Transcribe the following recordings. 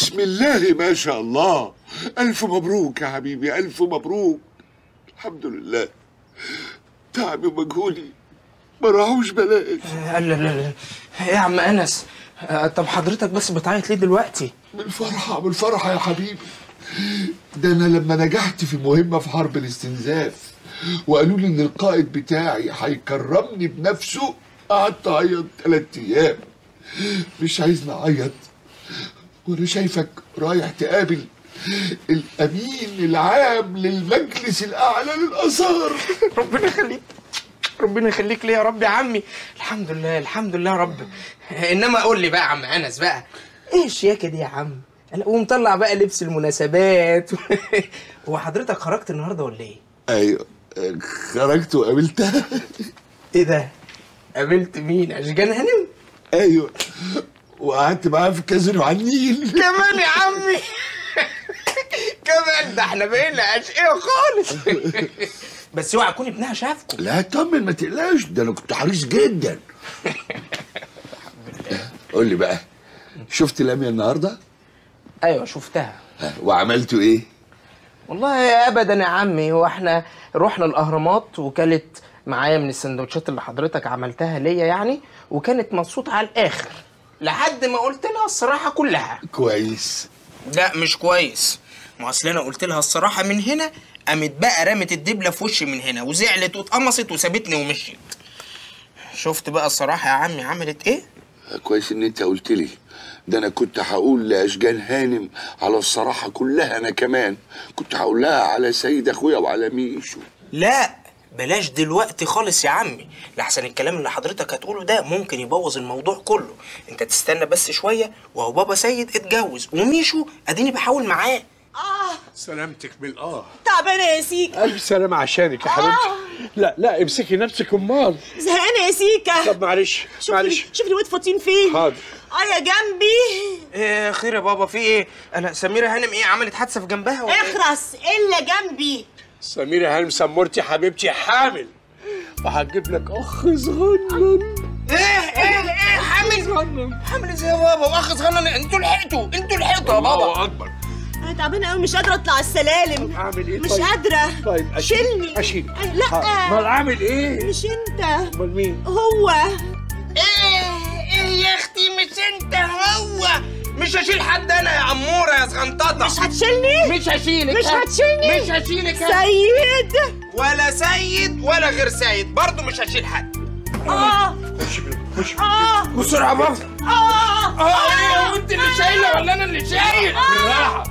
بسم الله ما شاء الله ألف مبروك يا حبيبي ألف مبروك الحمد لله تعبي ومجهودي ما راحوش بلاش لا لا لا ايه يا عم انس آه، طب حضرتك بس بتعيط ليه دلوقتي بالفرحة بالفرحة يا حبيبي ده أنا لما نجحت في مهمة في حرب الاستنزاف وقالوا لي إن القائد بتاعي هيكرمني بنفسه قعدت أعيط تلات أيام مش عايزني أعيط وأنا شايفك رايح تقابل الأمين العام للمجلس الأعلى للآثار ربنا يخليك ربنا يخليك ليه يا رب يا عمي الحمد لله الحمد لله يا رب انما قول لي بقى يا عم انس بقى ايه الشياكه دي يا عم انا ومطلع بقى لبس المناسبات هو حضرتك خرجت النهارده ولا ايه أيوه خرجت وقابلتها ايه ده قابلت مين اشجان هانم أيوه وقعدت معاها في كازينو على النيل كمان يا عمي كمان ده احنا بقينا اشقياء خالص بس اوعى يكون ابنها شافكم لا اطمن ما تقلقش ده انا كنت حريص جدا قول لي بقى شفت لميا النهارده ايوه شفتها ها، وعملتوا ايه والله ابدا يا عمي هو احنا رحنا الاهرامات وكلت معايا من السندوتشات اللي حضرتك عملتها ليا يعني وكانت مبسوطه على الاخر لحد ما قلت لها الصراحه كلها كويس لا مش كويس ما اصل انا قلت لها الصراحه من هنا قامت بقى رمت الدبله في وشي من هنا وزعلت واتقمصت وسابتني ومشيت شفت بقى الصراحه يا عمي عملت ايه كويس ان انت قلت لي ده انا كنت هقول لاشجان هانم على الصراحه كلها انا كمان كنت هقول لها على سيد اخويا وعلى ميشو لا بلاش دلوقتي خالص يا عمي لحسن الكلام اللي حضرتك هتقوله ده ممكن يبوظ الموضوع كله انت تستنى بس شويه وهو بابا سيد اتجوز وميشو اديني بحاول معاه اه سلامتك بالآه تعبانه يا سيكا ألف سلامة عشانك يا حبيبتي لا لا امسكي نفسك أمال زهقانه يا سيكا طب معلش شوفي معلش شوفي الواد فاطين فين حاضر اه يا جنبي ايه خير يا بابا في ايه انا سميره هانم ايه عملت حادثه في جنبها ولا إيه؟ اخرس الا جنبي سميرة هانم سمرتي حبيبتي حامل وهجيب لك أخ صغنن ايه ايه ايه حامل حامل ازاي يا بابا واخ صغنن انتوا لحقتوا انتوا لحقتوا يا بابا الله أكبر انا تعبانه قوي مش قادره اطلع السلالم أعمل إيه مش طيب؟ قادره طيب أشيل شيلني أشيل أنا- لا أمال أعمل إيه؟ مش انت أمال مين؟ هو ايه ايه يا اختي مش انت هو مش هشيل حد انا يا عموره يا صغنططه مش هتشيلني مش هشيلك مش ها؟ هتشيلني مش هشيلك ها؟ سيد ولا سيد ولا غير سيد برضه مش هشيل حد اه خش بال- خش اه بسرعه بابا اه اه ايه وانت اللي شايله ولا انا اللي شايل بالراحة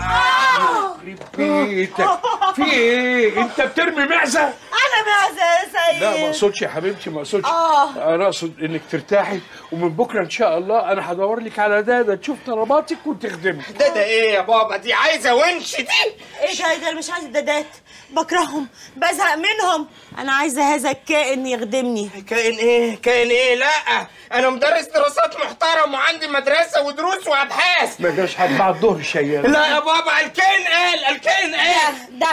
بيتك في إيه؟ أنت بترمي معزة؟ انا معزه يا سيد لا ما اقصدش يا حبيبتي ما اقصدش آه. انا اقصد انك ترتاحي ومن بكره ان شاء الله انا هدور لك على داده تشوف طلباتك وتخدمك ده ده ايه يا بابا دي عايزه ونش دي ايه ده ده أنا مش عايزه الدادات بكرههم بزهق منهم انا عايزه هذا الكائن يخدمني كائن ايه كائن ايه لا انا مدرس دراسات محترم وعندي مدرسه ودروس وابحاث ما يجراش حد بعد الظهر شيال لا يا بابا الكائن قال الكائن قال ده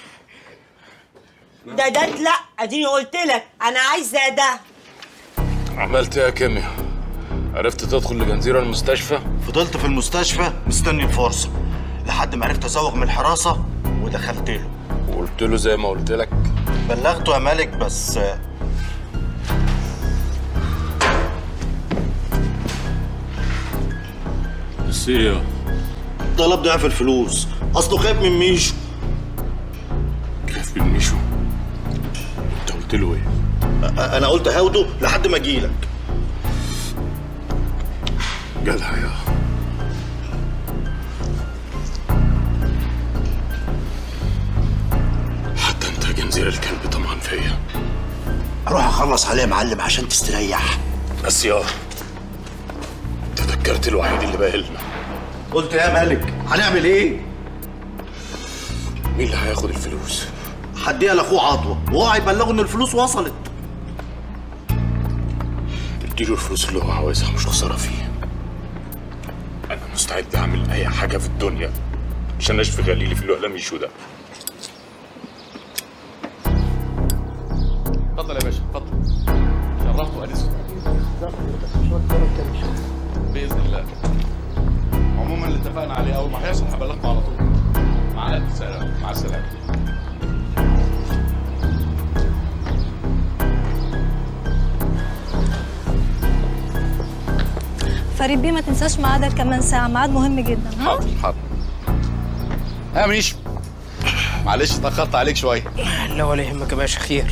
ده ده ده لا اديني قلت لك انا عايزه ده عملت ايه يا كيميا؟ عرفت تدخل لجنزيرة المستشفى؟ فضلت في المستشفى مستني الفرصة لحد ما عرفت ازوغ من الحراسة ودخلت له وقلت له زي ما قلت لك بلغته يا ملك بس بس ايه طلب ضعف الفلوس اصله خايف من ميشو خايف من ميشو انت قلت له ايه؟ أ- انا قلت هاوده لحد ما اجيلك جدع يا حتى انت يا جنزير الكلب طمعان فيا اروح اخلص عليه يا معلم عشان تستريح بس يا تذكرت الوحيد اللي باقي لنا قلت يا ملك هنعمل ايه مين اللي هياخد الفلوس؟ هديها لاخوه عطوه وهو هيبلغه ان الفلوس وصلت اديله الفلوس اللي هو عاوزها مش خسارة فيه انا مستعد اعمل اي حاجة في الدنيا عشان اشفي غليلي في الوهلة ميشو ده اتفضل يا باشا اتفضل شرفت وانست باذن الله عموما اللي اتفقنا انا عليه اول ما هيحصل هبلغكم على طول مع الف سلامه مع السلامه فريد بيه ما تنساش ميعادك كمان ساعة ميعاد مهم جدا ها؟ حاضر حاضر يا منيش معلش اتاخرت عليك شويه لا ولا يهمك يا باشا خير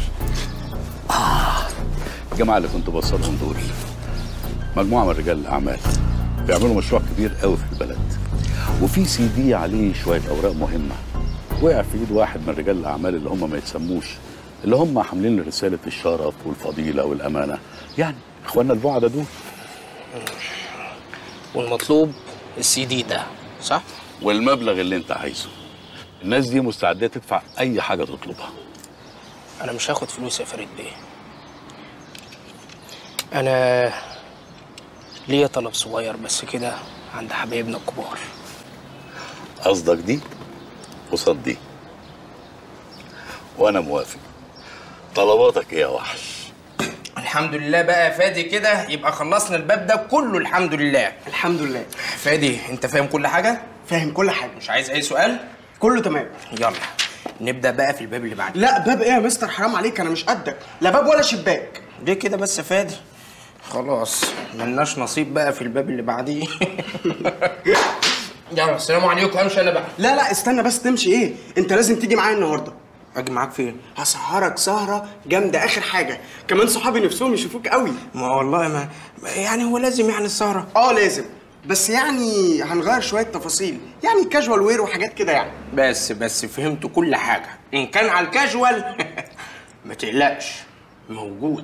الجماعه اللي كنت بوصلهم دول مجموعه من رجال الاعمال بيعملوا مشروع كبير قوي في البلد وفي سي دي عليه شويه اوراق مهمه وقع في ايد واحد من رجال الاعمال اللي هم ما يتسموش اللي هم حاملين رساله الشرف والفضيله والامانه يعني اخواننا البعدة دول والمطلوب السي دي ده صح؟ والمبلغ اللي انت عايزه الناس دي مستعده تدفع اي حاجه تطلبها انا مش هاخد فلوس يا فريد بيه انا ليا طلب صغير بس كده عند حبايبنا الكبار قصدك دي قصاد دي وانا موافق طلباتك ايه يا وحش الحمد لله بقى يا فادي كده يبقى خلصنا الباب ده كله الحمد لله الحمد لله فادي انت فاهم كل حاجه فاهم كل حاجه مش عايز اي سؤال كله تمام يلا نبدا بقى في الباب اللي بعده لا باب ايه يا مستر حرام عليك انا مش قدك لا باب ولا شباك ليه كده بس يا فادي خلاص ملناش نصيب بقى في الباب اللي بعديه يلا السلام عليكم همشي انا بقى لا لا استنى بس تمشي ايه انت لازم تيجي معايا النهارده اجي معاك فين هسهرك سهره جامده اخر حاجه كمان صحابي نفسهم يشوفوك قوي ما والله ما يعني هو لازم يعني السهره اه لازم بس يعني هنغير شويه تفاصيل يعني كاجوال وير وحاجات كده يعني بس بس فهمت كل حاجه ان كان على الكاجوال ما تقلقش موجود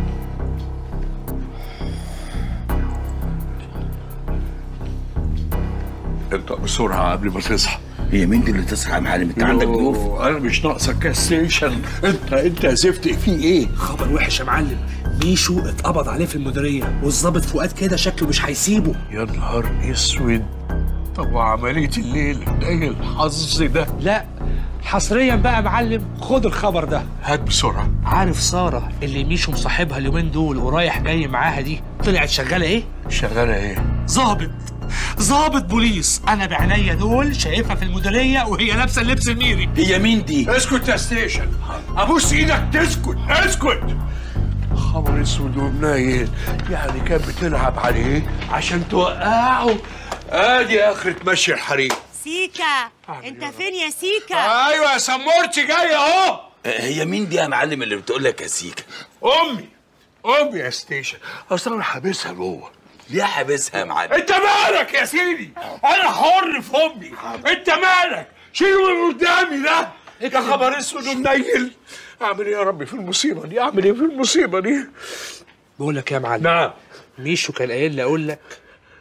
انت بسرعه قبل ما تصحى هي مين دي اللي تصحى يا معلم انت عندك ضيوف يوه، انا مش ناقصك كاستيشن انت انت زفت في ايه خبر وحش يا معلم ميشو اتقبض عليه في المديريه والظابط فؤاد كده شكله مش هيسيبه يا نهار اسود طب وعمليه الليل ايه الحظ ده لا حصريا بقى يا معلم خد الخبر ده هات بسرعه عارف ساره اللي ميشو مصاحبها اليومين دول ورايح جاي معاها دي طلعت شغاله ايه شغاله ايه ظابط ظابط بوليس انا بعينيا دول شايفها في المديريه وهي لابسه اللبس الميري هي مين دي اسكت يا ستيشن ابوس ايدك تسكت اسكت خبر اسود ومنيل يعني كانت بتلعب عليه عشان توقعه ادي اخرة مشي الحريق سيكا انت فين يا سيكا ايوه يا سمورتي جاي اهو هي مين دي يا معلم اللي بتقول لك يا سيكا امي امي يا ستيشن اصل انا حابسها جوه ليه حابسها يا معلم انت مالك يا سيدي انا حر في امي انت مالك شيله من قدامي ده يا خبر اسود ومنيل اعمل ايه يا ربي في المصيبه دي اعمل ايه في المصيبه دي بقول لك يا معلم نعم ميشو كان قايل لي اقول لك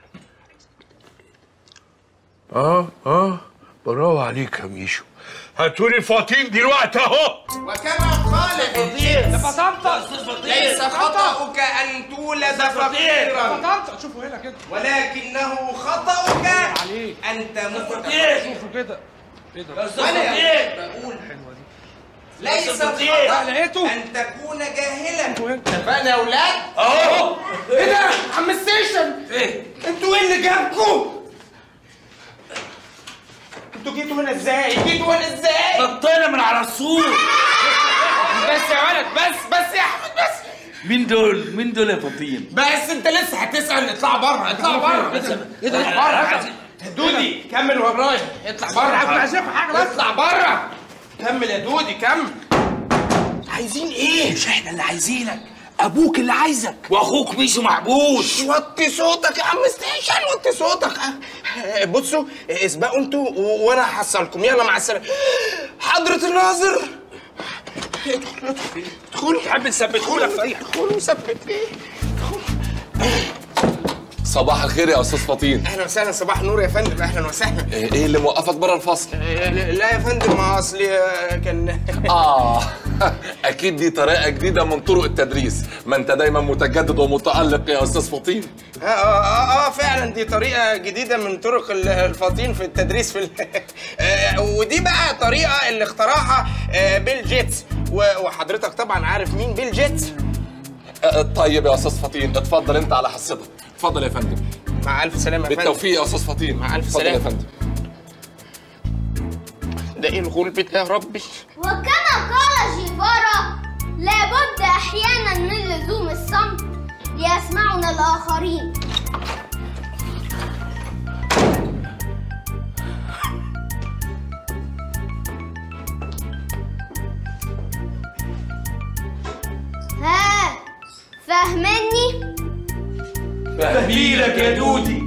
اه اه برافو عليك يا ميشو هاتولي الفاطين دلوقتي اهو وكما قال الحديث ليس خطأك أن تولد فقيرا شوفوا هنا كده ولكنه خطأك أن تموت شوفوا كده أنا بقول ليس الخطأ أن تكون جاهلا اتفقنا يا أولاد؟ أهو إيه ده؟ عم ستيشن إيه؟ أنتوا إيه اللي جابكم؟ أنتوا جيتوا هنا إزاي؟ جيتوا هنا إزاي؟ نطينا من على السور بس يا ولد بس بس يا أحمد بس مين دول مين دول يا فطين بس انت لسه هتسال اطلع بره اطلع بره ايه ده بره دودي كمل ورايا اطلع بره عايزين حاجه بس اطلع بره كمل يا دودي كمل عايزين ايه مش احنا اللي عايزينك ابوك اللي عايزك واخوك ميشو محبوس وطي صوتك يا عم ستيشن وطي صوتك اه، بصوا اسبقوا انتوا و- وانا هحصلكم يلا مع السلامه حضرة الناظر ادخلوا ادخلوا تحب نثبته لك في اي ادخلوا ثبت ايه صباح الخير يا استاذ فطين اهلا وسهلا صباح النور يا فندم اهلا وسهلا ايه اللي موقفك بره الفصل لا يا فندم ما اصلي آه، كان اه اكيد دي طريقه جديده من طرق التدريس ما انت دايما متجدد ومتالق يا استاذ فطين آه, آه, آه, اه فعلا دي طريقه جديده من طرق ال- الفاطين في التدريس في ال- آه ودي بقى طريقه اللي اخترعها آه بيل جيتس و- وحضرتك طبعا عارف مين بيل جيتس آه طيب يا استاذ فطين اتفضل انت على حصتك اتفضل يا فندم مع الف سلامه يا فندم بالتوفيق يا استاذ فطين مع الف اتفضل يا سلامه فندم ده ايه الغلب ده يا ربي وكما قال جيفارا لابد أحيانا من لزوم الصمت ليسمعنا الآخرين ها فاهمني؟ فهميلك يا دودي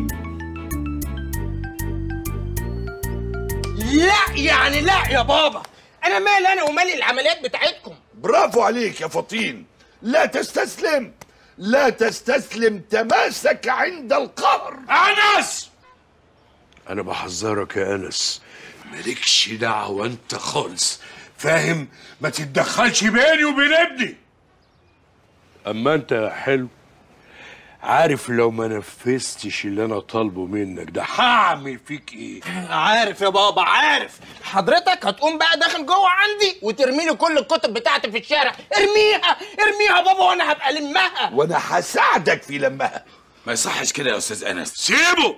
لا يعني لا يا بابا انا مال انا ومال العمليات بتاعتكم برافو عليك يا فطين لا تستسلم لا تستسلم تماسك عند القهر انس انا بحذرك يا انس مالكش دعوه انت خالص فاهم ما تتدخلش بيني وبين ابني اما انت يا حلو عارف لو ما نفذتش اللي انا طالبه منك ده هعمل فيك ايه عارف يا بابا عارف حضرتك هتقوم بقى داخل جوه عندي وترمي لي كل الكتب بتاعتي في الشارع ارميها ارميها يا بابا وانا هبقى المها وانا هساعدك في لمها ما يصحش كده يا استاذ انس سيبه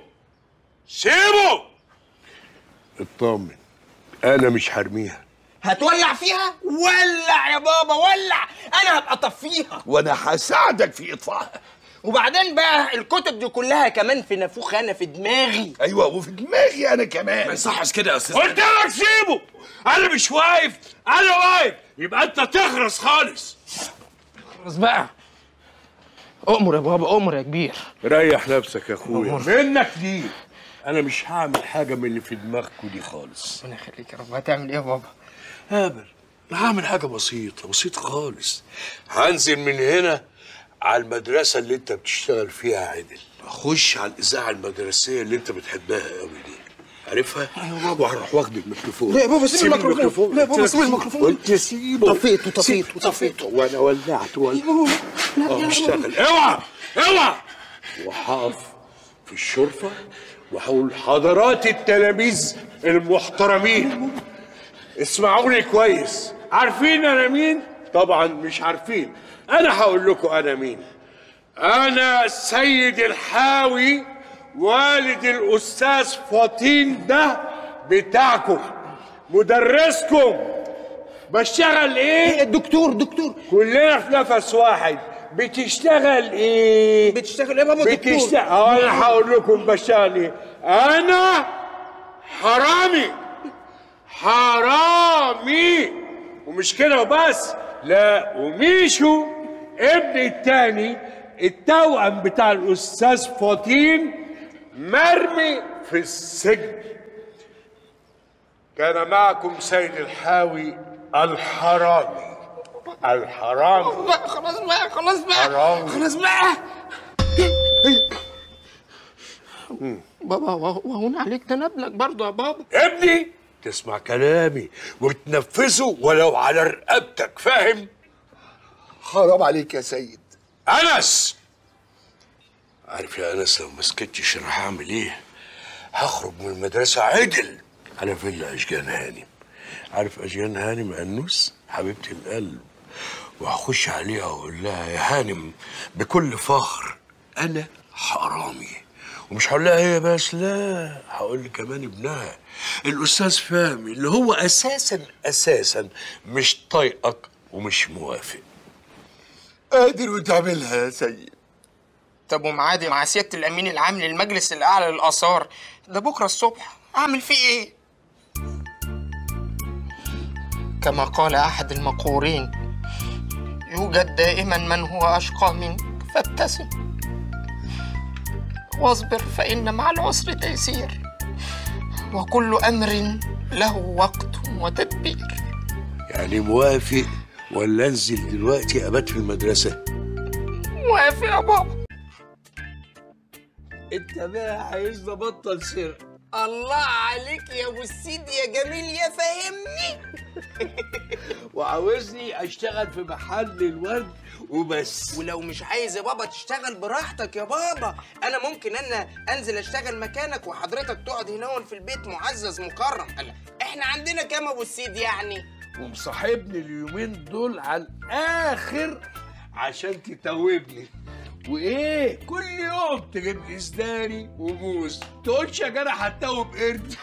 سيبه اطمن انا مش هرميها هتولع فيها ولع يا بابا ولع انا هبقى اطفيها وانا هساعدك في اطفائها وبعدين بقى الكتب دي كلها كمان في نافوخ انا في دماغي ايوه وفي دماغي انا كمان ما يصحش كده يا استاذ قلت لك سيبه انا مش واقف انا واقف يبقى انت تخرس خالص خلاص بقى اؤمر يا بابا اؤمر يا كبير ريح نفسك يا اخويا منك دي انا مش هعمل حاجه من اللي في دماغكوا دي خالص ربنا يخليك يا رب هتعمل ايه يا بابا هابل انا هعمل حاجه بسيطه بسيطه خالص هنزل من هنا على المدرسه اللي انت بتشتغل فيها عدل اخش على الاذاعه المدرسيه اللي انت بتحبها قوي دي عارفها؟ ايوه بابا وهروح واخد الميكروفون لا يا بابا، سيب الميكروفون. لا يا بابا، قلت لك سيب الميكروفون. قلت سيبه طفيته، طفيته، سيبه، طفيته. وانا ولعت ولعت لا اه اشتغل اوعى اوعى وهقف في الشرفه وهقول حضرات التلاميذ المحترمين اسمعوني كويس عارفين انا مين طبعا مش عارفين انا هقول لكم انا مين انا السيد الحاوي والد الاستاذ فطين ده بتاعكم مدرسكم بشتغل ايه دكتور دكتور كلنا في نفس واحد بتشتغل ايه بتشتغل ايه يا بابا دكتور بتشتغل اه انا هقول لكم بشتغل ايه انا حرامي حرامي ومش كده وبس لا وميشو ابن التاني التوأم بتاع الاستاذ فطين مرمي في السجن كان معكم سيد الحاوي الحرامي الحرامي بقى خلاص بقى خلاص بقى حرام. خلاص بقى بابا وهون عليك ده انا ابنك برضه يا بابا ابني تسمع كلامي وتنفذه ولو على رقبتك فاهم حرام عليك يا سيد انس عارف يا انس لو ما سكتش انا هعمل ايه هخرج من المدرسه عدل على فيلا اشجان هانم عارف اشجان هانم انوس حبيبتي القلب وهخش عليها واقول لها يا هانم بكل فخر انا حرامي ومش هقول لها هي بس لا هقول كمان ابنها الاستاذ فهمي اللي هو اساسا اساسا مش طايقك ومش موافق قادر وتعملها يا سيد طب ومعادي مع سياده الامين العام للمجلس الاعلى للاثار ده بكره الصبح اعمل فيه ايه كما قال احد المقهورين يوجد دائما من هو اشقى منك فابتسم واصبر فان مع العسر تيسير وكل امر له وقت وتدبير يعني موافق ولا انزل دلوقتي ابات في المدرسه موافق يا بابا انت بقى عايز نبطل سرقه الله عليك يا ابو السيد يا جميل يا فهمني وعاوزني اشتغل في محل الورد وبس ولو مش عايز يا بابا تشتغل براحتك يا بابا انا ممكن انا انزل اشتغل مكانك وحضرتك تقعد هنا في البيت معزز مكرم هلا احنا عندنا كام ابو السيد يعني ومصاحبني اليومين دول على الاخر عشان تتوبني وايه كل يوم تجيب لي سداني وموز تقولش يا جدع هتوب قرد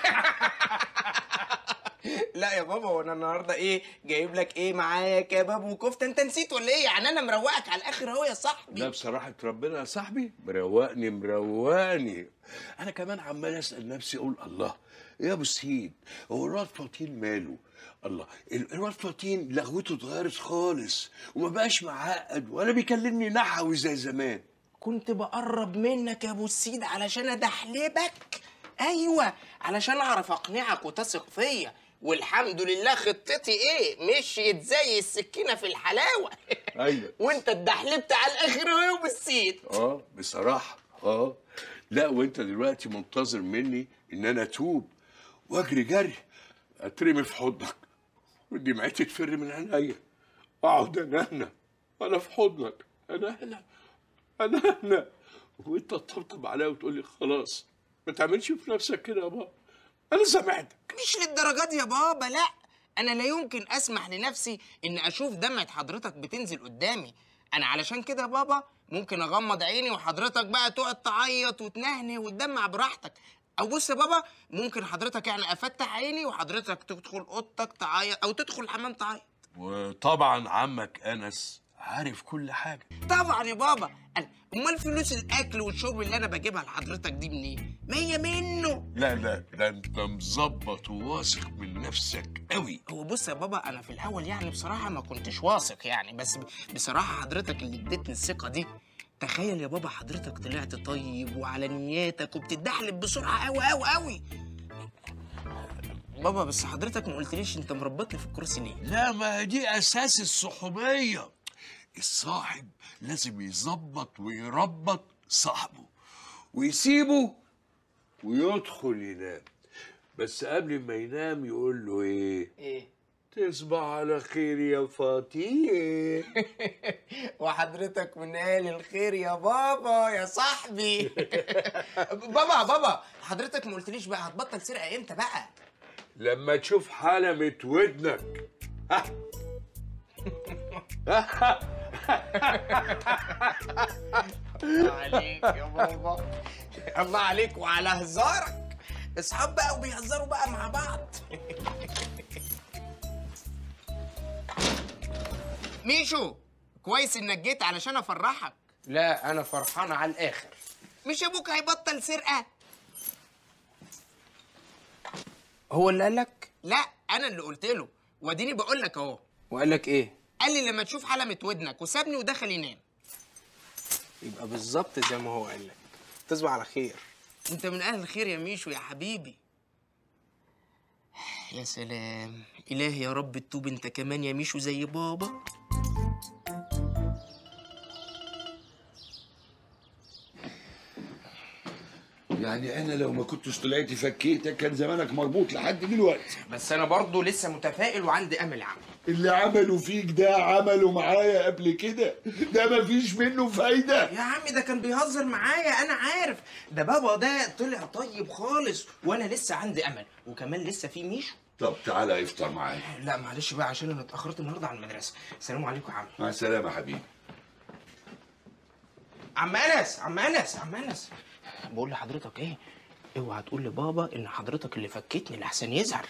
لا يا بابا وانا النهارده ايه جايب لك ايه معايا كباب وكفته انت نسيت ولا ايه يعني انا مروقك على الاخر اهو يا صاحبي لا بصراحة ربنا يا صاحبي مروقني مروقني أنا كمان عمال أسأل نفسي أقول الله يا أبو سيد هو الواد فطين ماله؟ الله ال- الواد فطين لغوته اتغيرت خالص وما بقاش معقد ولا بيكلمني نحوي زي زمان كنت بقرب منك يا ابو السيد علشان ادحلبك ايوه علشان اعرف اقنعك وتثق فيا والحمد لله خطتي ايه مشيت زي السكينه في الحلاوه أيوه وانت اتدحلبت على الاخر اهو يا ابو السيد اه بصراحة اه لا وانت دلوقتي منتظر مني ان انا اتوب واجري جري اترمي في حضنك ودمعتي تفر من عينيا اقعد انهنى انا في حضنك انا هنا انا هنا وانت تطبطب عليا وتقول لي خلاص ما تعملش في نفسك كده يا بابا انا سامحتك مش للدرجه دي يا بابا لا انا لا يمكن اسمح لنفسي ان اشوف دمعه حضرتك بتنزل قدامي انا علشان كده يا بابا ممكن اغمض عيني وحضرتك بقى تقعد تعيط وتنهنه وتدمع براحتك او بص يا بابا ممكن حضرتك يعني افتح عيني وحضرتك تدخل اوضتك تعيط او تدخل الحمام تعيط وطبعا عمك انس عارف كل حاجه طبعا يا بابا أنا- امال فلوس الاكل والشرب اللي انا بجيبها لحضرتك دي منين ما هي منه لا لا ده انت مظبط وواثق من نفسك قوي هو بص يا بابا انا في الاول يعني بصراحه ما كنتش واثق يعني بس ب- بصراحه حضرتك اللي اديتني الثقه دي تخيل يا بابا حضرتك طلعت طيب وعلى نياتك وبتدحلب بسرعه قوي قوي قوي بابا بس حضرتك ما قلتليش انت مربطني في الكرسي ليه لا ما دي اساس الصحوبيه الصاحب لازم يظبط ويربط صاحبه ويسيبه ويدخل ينام بس قبل ما ينام يقول له ايه ايه تصبح على خير يا فطين وحضرتك من اهل الخير يا بابا يا صاحبي بابا بابا حضرتك ما قلتليش بقى هتبطل سرقه امتى بقى لما تشوف حلمة ودنك الله عليك يا بابا الله عليك وعلى هزارك اصحاب بقى وبيهزروا بقى مع بعض ميشو كويس انك جيت علشان افرحك لا انا فرحان على الاخر مش ابوك هيبطل سرقه هو اللي قال لك لا انا اللي قلت له واديني بقول لك اهو وقال لك ايه قال لي لما تشوف حلمة ودنك وسابني ودخل ينام يبقى بالظبط زي ما هو قال لك تصبح على خير انت من اهل الخير يا ميشو يا حبيبي يا سلام الهي يا رب تتوب انت كمان يا ميشو زي بابا يعني انا لو ما كنتش طلعت فكيتك كان زمانك مربوط لحد دلوقتي بس انا برضه لسه متفائل وعندي امل عم اللي عملوا فيك ده عملوا معايا قبل كده ده مفيش منه فايده يا عم ده كان بيهزر معايا انا عارف ده بابا ده طلع طيب خالص وانا لسه عندي امل وكمان لسه في ميشو طب تعالى افطر معايا لا معلش بقى عشان انا اتاخرت النهارده على المدرسه السلام عليكم يا عم مع السلامه يا حبيبي عم انس عم انس عم انس بقول لحضرتك ايه اوعى تقول لبابا ان حضرتك اللي فكتني لحسن يزعل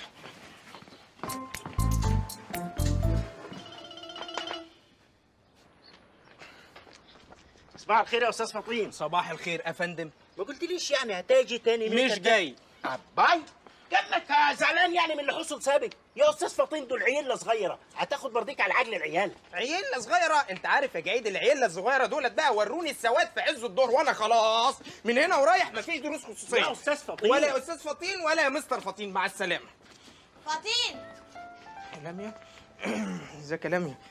صباح الخير يا استاذ فطين صباح الخير يا فندم ما قلتليش يعني هتاجي تاني مش متى؟ جاي. باي كانك زعلان يعني من اللي حصل سابق يا استاذ فطين دول عيله صغيره هتاخد برضيك على عجل العيال عيله صغيره انت عارف يا جعيد العيله الصغيره دولت بقى وروني السواد في عز الظهر وانا خلاص من هنا ورايح مفيش دروس خصوصيه يا أستاذ فطين. ولا يا استاذ فطين ولا يا مستر فطين مع السلامه فطين لميا ازيك يا لميا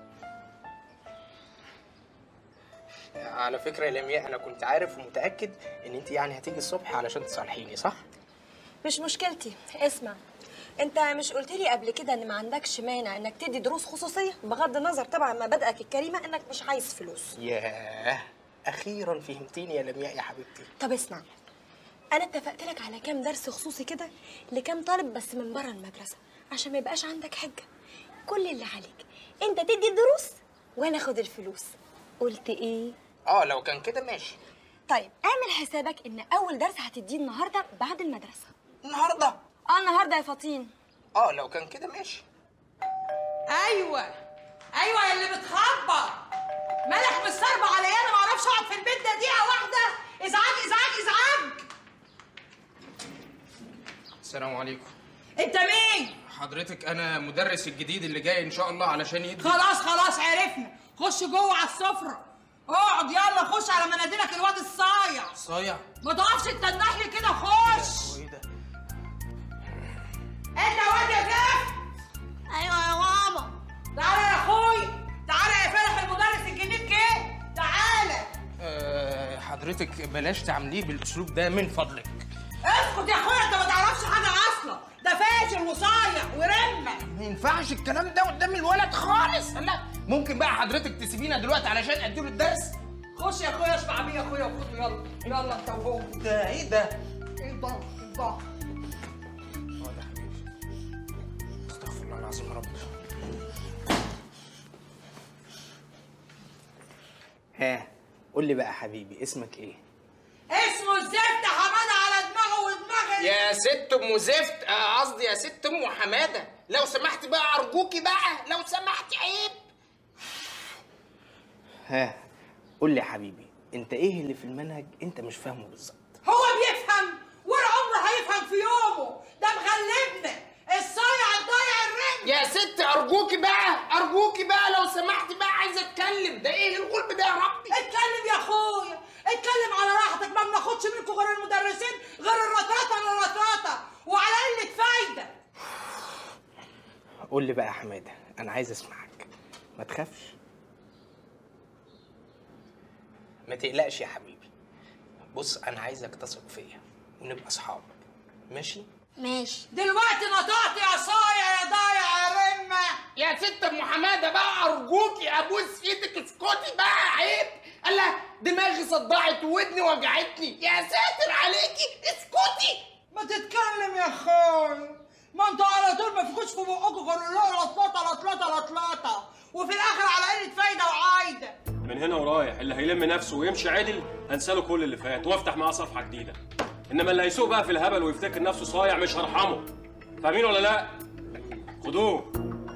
على فكره يا لمياء انا كنت عارف ومتاكد ان انت يعني هتيجي الصبح علشان تصالحيني صح مش مشكلتي اسمع انت مش قلت لي قبل كده ان ما عندكش مانع انك تدي دروس خصوصيه بغض النظر طبعا مبادئك الكريمه انك مش عايز فلوس ياه اخيرا فهمتيني يا لمياء يا حبيبتي طب اسمع انا اتفقت لك على كام درس خصوصي كده لكام طالب بس من بره المدرسه عشان ما يبقاش عندك حجه كل اللي عليك انت تدي الدروس وانا اخد الفلوس قلت ايه اه لو كان كده ماشي طيب اعمل حسابك ان اول درس هتديه النهارده بعد المدرسه النهارده اه النهارده يا فطين اه لو كان كده ماشي ايوه ايوه يا اللي بتخبط مالك مستربع عليا انا ما اعرفش اقعد في البيت ده دقيقه واحده ازعاج ازعاج ازعاج السلام عليكم انت مين حضرتك انا مدرس الجديد اللي جاي ان شاء الله علشان يدي خلاص خلاص عرفنا خش جوه على السفره اقعد يلا خش على مناديلك الواد الصايع صايع ما تقفش تتنح لي كده خش ايه ده انت واد يا زفت ايوه يا ماما تعالى يا اخوي تعالى يا فرح المدرس الجديد جه تعالى آه حضرتك بلاش تعمليه بالاسلوب ده من فضلك اسكت يا اخويا انت ما تعرفش حاجه اصلا ده فاشل وصايع ورمه ما ينفعش الكلام ده قدام الولد خالص لا ممكن بقى حضرتك تسيبينا دلوقتي علشان اديله الدرس خش يا اخويا اشبع بيه يا اخويا وخده يلا يلا انت وهو ده ايه ده ايه ده ايه ده استغفر الله العظيم يا رب ها قول لي بقى يا حبيبي اسمك ايه اسمه الزفت حماده على دماغه ودماغ يا ست ام زفت آه، قصدي يا ست ام حماده لو سمحتي بقى ارجوكي بقى لو سمحتي عيب ها قول لي يا حبيبي انت ايه اللي في المنهج انت مش فاهمه بالظبط هو بيفهم ولا عمره هيفهم في يومه ده مغلبنا الصايع الضايع الرمل يا ست ارجوكي بقى ارجوكي بقى لو سمحتي بقى عايزه اتكلم ده ايه الغلب ده يا ربي اتكلم يا اخويا اتكلم على راحتك ما بناخدش منكم غير المدرسين غير الرطرطه الرطرطه وعلى قله فايده قول لي بقى يا حماده انا عايز اسمعك ما تخافش ما تقلقش يا حبيبي بص انا عايزك تثق فيا ونبقى اصحاب ماشي ماشي دلوقتي نطقت يا صايع يا ضايع يا رمه يا ست ام حماده بقى ارجوكي ابوس ايدك اسكتي بقى عيب الله دماغي صدعت وودني وجعتني يا ساتر عليكي اسكتي ما تتكلم يا اخوي ما انتوا على طول ما فيكوش في بقكم غير اللي لطلطه لطلطه لطلطه وفي الاخر على قله فايده وعايده من هنا ورايح اللي هيلم نفسه ويمشي عدل هنساله كل اللي فات وافتح معاه صفحه جديده انما اللي هيسوق بقى في الهبل ويفتكر نفسه صايع مش هرحمه فاهمين ولا لا خدوه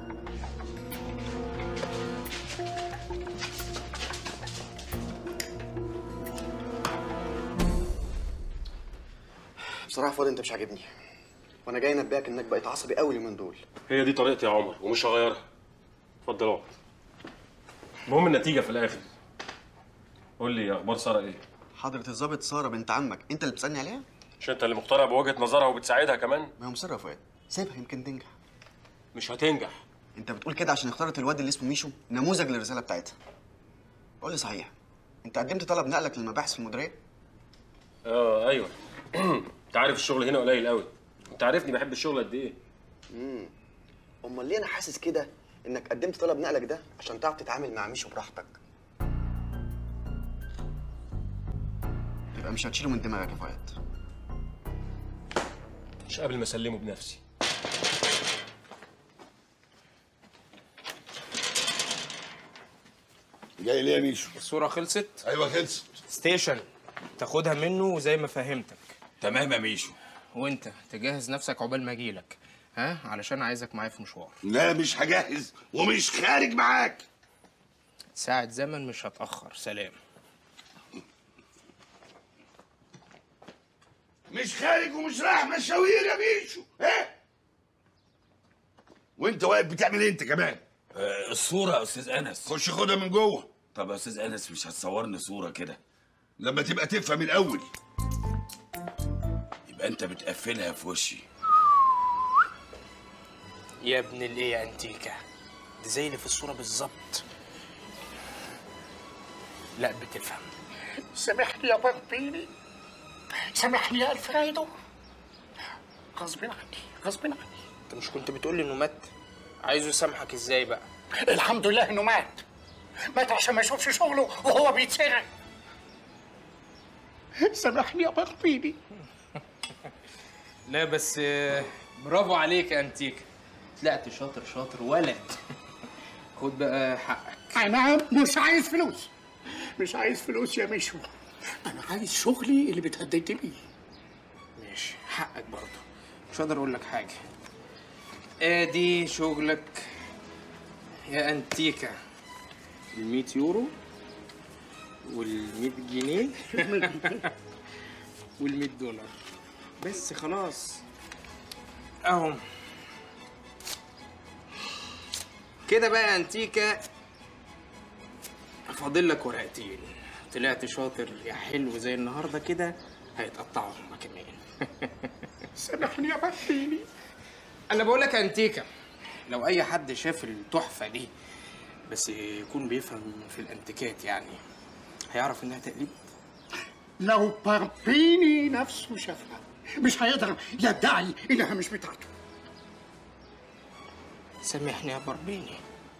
بصراحه فاضي انت مش عاجبني وانا جاي انبهك انك بقيت عصبي قوي اليومين دول هي دي طريقتي يا عمر ومش هغيرها اتفضل اقعد المهم النتيجه في الاخر قول لي اخبار ساره ايه حضرة الظابط ساره بنت عمك انت اللي بتسالني عليها مش انت اللي مقتنع بوجهه نظرها وبتساعدها كمان ما هي مصره يا فؤاد سيبها يمكن تنجح مش هتنجح انت بتقول كده عشان اختارت الواد اللي اسمه ميشو نموذج للرساله بتاعتها قول لي صحيح انت قدمت طلب نقلك للمباحث في المديريه اه ايوه انت عارف الشغل هنا قليل قوي انت عارفني بحب الشغل قد ايه امم امال ليه انا حاسس كده انك قدمت طلب نقلك ده عشان تعرف تتعامل مع ميشو براحتك يبقى مش هتشيله من دماغك يا فؤاد مش قبل ما اسلمه بنفسي جاي ليه يا ميشو؟ الصورة خلصت؟ ايوه خلصت ستيشن تاخدها منه زي ما فهمتك تمام يا ميشو وانت تجهز نفسك عقبال ما اجيلك ها علشان عايزك معايا في مشوار لا مش هجهز ومش خارج معاك ساعة زمن مش هتأخر سلام مش خارج ومش رايح مشاوير يا ميشو ها وانت واقف بتعمل ايه انت كمان آه الصورة يا أستاذ أنس خش خدها من جوه طب يا أستاذ أنس مش هتصورني صورة كده لما تبقى تفهم الاول يبقى أنت بتقفلها في وشي يا ابن الايه يا انتيكا دي زي اللي في الصورة بالظبط لا بتفهم سامحني يا بغبيني سامحني يا الفريدو غصب عني غصب عني انت مش كنت بتقول لي انه مات عايزه يسامحك ازاي بقى الحمد لله انه مات مات عشان ما يشوفش شغله وهو بيتسرق سامحني يا بغبيني لا بس آه، برافو عليك يا انتيكا طلعت شاطر شاطر ولد خد بقى حقك انا مش عايز فلوس مش عايز فلوس يا مشو انا عايز شغلي اللي بتهدد بيه ماشي حقك برضه مش هقدر اقول لك حاجه ادي شغلك يا انتيكا ال 100 يورو وال 100 جنيه وال 100 دولار بس خلاص اهو كده بقى يا انتيكا فاضل لك ورقتين طلعت شاطر يا حلو زي النهارده كده هيتقطعوا هما كمان سامحني يا بحبيني انا بقول لك يا انتيكا لو اي حد شاف التحفه دي بس يكون بيفهم في الانتيكات يعني هيعرف انها تقليد لو باربيني نفسه شافها مش هيقدر يدعي انها مش بتاعته سامحني يا بربيني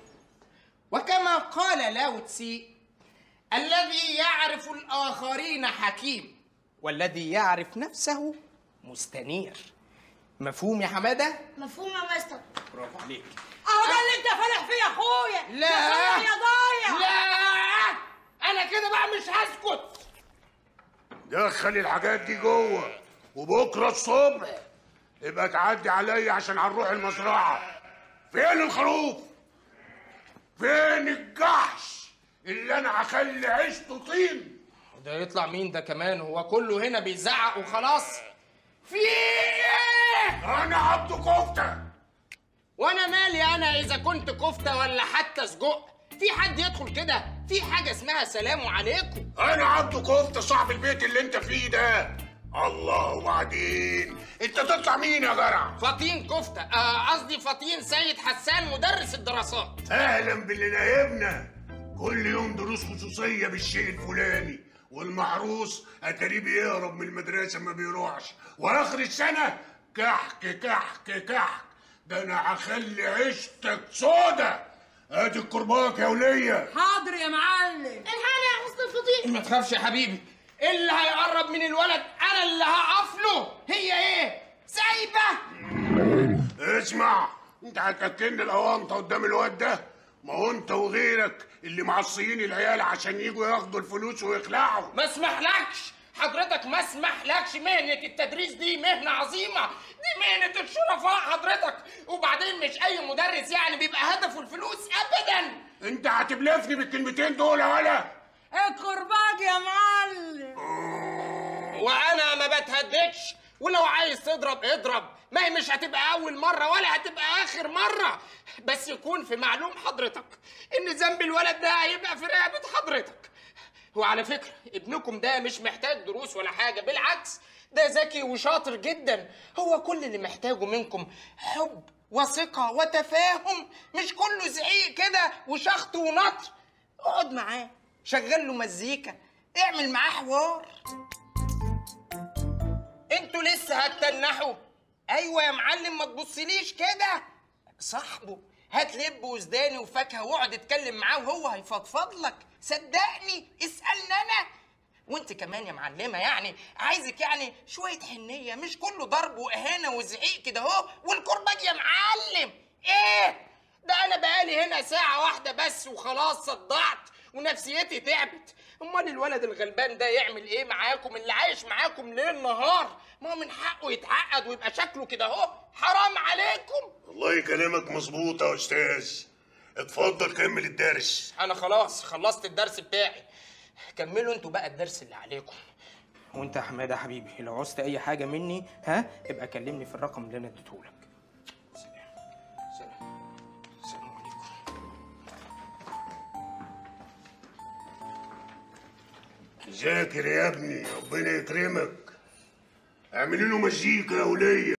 وكما قال لاو تسي الذي يعرف الآخرين حكيم والذي يعرف نفسه مستنير مفهوم يا حمادة؟ مفهوم يا مستر برافو عليك اهو ده اللي انت فالح فيه يا اخويا لا. يا فالح يا ضايع لا أنا كده بقى مش هسكت دخل الحاجات دي جوه وبكره الصبح يبقى تعدي عليا عشان هنروح المزرعه فين الخروف فين الجحش اللي انا هخلي عيشته طين ده يطلع مين ده كمان هو كله هنا بيزعق وخلاص في ايه انا عبد كفته وانا مالي انا اذا كنت كفته ولا حتى سجق في حد يدخل كده في حاجه اسمها سلام عليكم انا عبد كفته صاحب البيت اللي انت فيه ده الله وبعدين انت تطلع مين يا جرع فطين كفته آه، قصدي فطين سيد حسان مدرس الدراسات اهلا باللي نايبنا كل يوم دروس خصوصيه بالشيء الفلاني والمحروس اتاريه بيهرب من المدرسه ما بيروحش واخر السنه كحك كحك كحك ده انا هخلي عيشتك سودا ادي الكرباك يا وليه حاضر يا معلم الحقني يا حسن الفطير ما تخافش يا حبيبي اللي هيقرب من الولد انا اللي هقف له هي ايه سايبه اسمع انت هتاكلني الاونطه قدام الواد ده ما هو انت وغيرك اللي معصيين العيال عشان يجوا ياخدوا الفلوس ويخلعوا ما اسمحلكش حضرتك ما اسمحلكش مهنة التدريس دي مهنة عظيمة دي مهنة الشرفاء حضرتك وبعدين مش أي مدرس يعني بيبقى هدفه الفلوس أبدا انت هتبلفني بالكلمتين دول يا ولا الكرباج يا معلم وأنا ما بتهددش ولو عايز تضرب اضرب ما هي مش هتبقى أول مرة ولا هتبقى آخر مرة بس يكون في معلوم حضرتك إن ذنب الولد ده هيبقى في رقبة حضرتك وعلى فكرة ابنكم ده مش محتاج دروس ولا حاجة بالعكس ده ذكي وشاطر جدا هو كل اللي محتاجه منكم حب وثقة وتفاهم مش كله زعيق كده وشخط ونطر اقعد معاه شغل له مزيكا اعمل معاه حوار انتوا لسه هتتنحوا ايوه يا معلم ما تبصليش كده صاحبه هات لب وزداني وفاكهه واقعد اتكلم معاه وهو هيفضفض لك صدقني اسالني انا وانت كمان يا معلمه يعني عايزك يعني شويه حنيه مش كله ضرب واهانه وزعيق كده اهو والكرباج يا معلم ايه ده انا بقالي هنا ساعه واحده بس وخلاص صدعت ونفسيتي تعبت امال الولد الغلبان ده يعمل ايه معاكم اللي عايش معاكم ليل نهار ما هو من حقه يتعقد ويبقى شكله كده اهو حرام عليكم والله كلامك مظبوط يا استاذ اتفضل كمل الدرس انا خلاص خلصت الدرس بتاعي كملوا انتوا بقى الدرس اللي عليكم وانت يا حماده حبيبي لو عوزت اي حاجه مني ها ابقى كلمني في الرقم اللي انا اديتهولك سلام سلام السلام عليكم ذاكر يا ابني ربنا يكرمك اعملي له مزيكا يا وليه